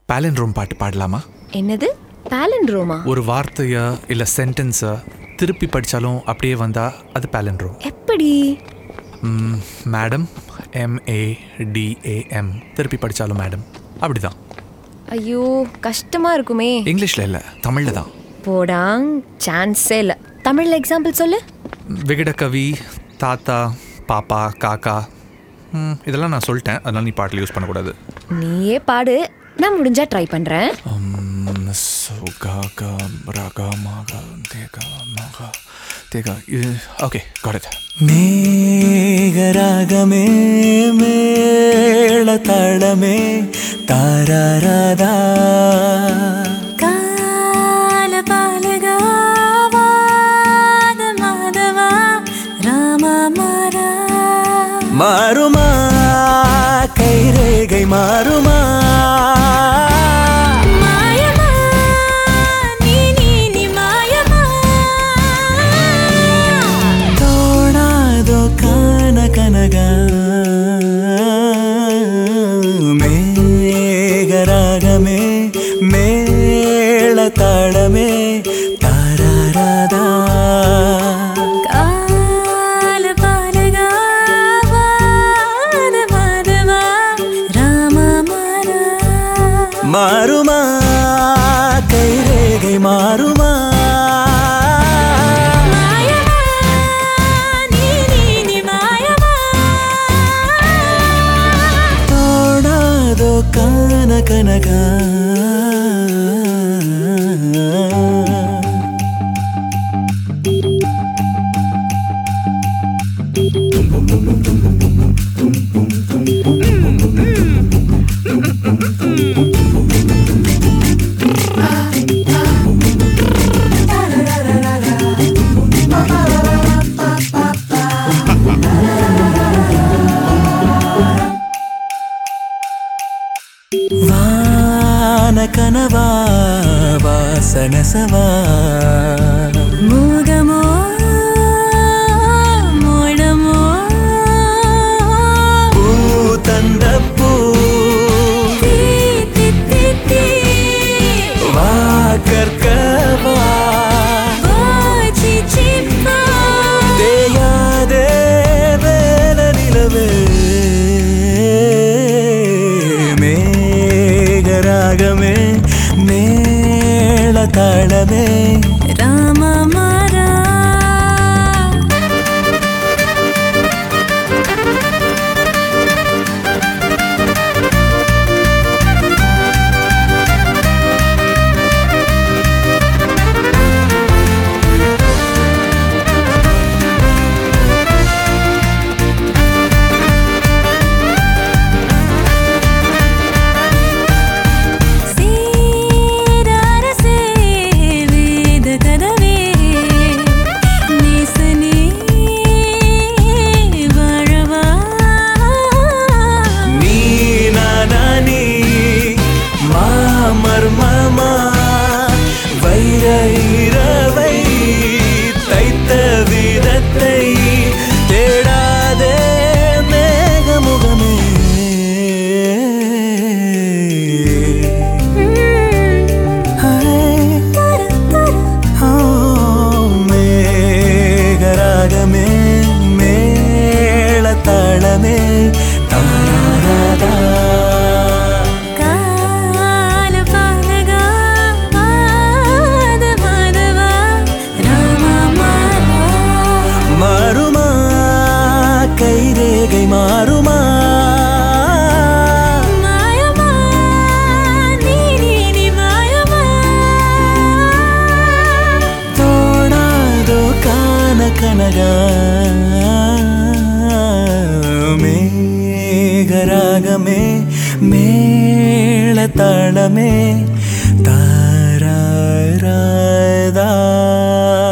Palindrome பாட்டு பாடலாமா என்னது பேலண்ட்ரோமா ஒரு வார்த்தைய இல்லை சென்டென்ஸை திருப்பி படித்தாலும் அப்படியே வந்தால் அது பேலண்ட்ரோம் எப்படி மேடம் எம்ஏடிஏஎம் திருப்பி படித்தாலும் மேடம் அப்படிதான் ஐயோ கஷ்டமா இருக்குமே இங்கிலீஷில் இல்லை தமிழில் தான் போடாங் சான்ஸே இல்லை தமிழ்ல எக்ஸாம்பிள் சொல்லு விகடகவி தாத்தா பாப்பா காக்கா ம், இதெல்லாம் நான் சொல்லிட்டேன் அதனால் நீ பாட்டில் யூஸ் பண்ணக்கூடாது நீயே பாடு நான் முடிஞ்சா ட்ரை பண்றேன் Um, so gaga, raga, maga, tega, maga, tega. Okay, got it. மேகராகமே மேள தாளமே தாராராதா மாறுமா கைரேகை மாறுமா தோணாதோ கான கனக மேகராகமே மேள தாளமே தாராராதா மாறுமா கைரேகை மாறுமா தோணாதோ கான கனக வான கனவா வாசனசவா மூகமோ மோடமோ பூ தந்த பூ தீ தீ தீ தீ வா கற்கவா போச்சி சிப்பா தேயாதே வேல நிலவே மேகராகமே மேள தாளமே ராம மாரா சீராரசே வேத கதவே நேசனே வாழவா நீ நானி மாமர் மாமா வைர இரவை தைத்த விதத்தை தேடாதே மேகமுகமே ஹாய் தர தர மேகராகமே மேள தாளமே தாராதா கால பாலகா மாத மாதவா ராம மாரா மாறுமா கைரேகை மாறுமா மாயமா நீ நீ நீ மாயமா தோணாதோ கான கனக மேகராகமே மேள தாளமே தாராராதா